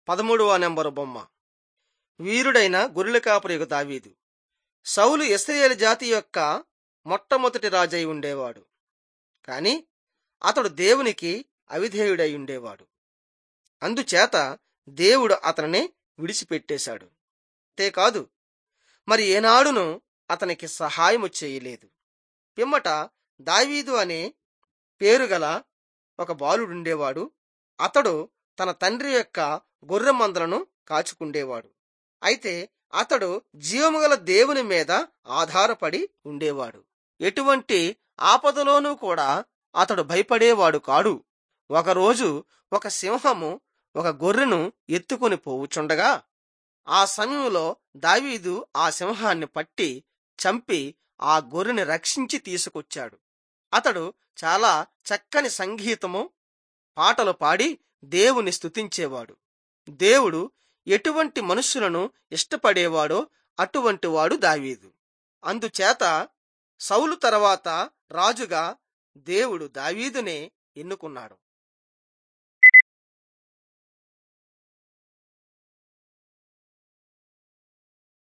పదమూడవ నెంబరు బొమ్మ వీరుడైన గొర్రెల కాపరియకు దావీదు సౌలు ఇస్రాయేల్ జాతి యొక్క మొట్టమొదటి రాజై ఉండేవాడు కాని అతడు దేవునికి అవిధేయుడై ఉండేవాడు అందుచేత దేవుడు అతనిని విడిచిపెట్టేశాడు అంతేకాదు మరి ఏనాడును అతనికి సహాయము చేయలేదు పిమ్మట దావీదు అనే పేరుగల ఒక బాలుడుండేవాడు అతడు తన తండ్రి యొక్క గొర్రె మందలను కాచుకుండేవాడు అయితే అతడు జీవముగల దేవుని మీద ఆధారపడి ఉండేవాడు ఎటువంటి ఆపదలోనూ కూడా అతడు భయపడేవాడు కాడు ఒకరోజు ఒక సింహము ఒక గొర్రెను ఎత్తుకొని పోవుచుండగా ఆ సమయంలో దావీదు ఆ సింహాన్ని పట్టి చంపి ఆ గొర్రెని రక్షించి తీసుకొచ్చాడు అతడు చాలా చక్కని సంగీతము పాటలు పాడి దేవుని స్తుతించేవాడు దేవుడు ఎటువంటి మనుషులను ఇష్టపడేవాడో అటువంటి వాడు దావీదు అందుచేత సౌలు తర్వాత రాజుగా దేవుడు దావీదునే ఎన్నుకున్నాడు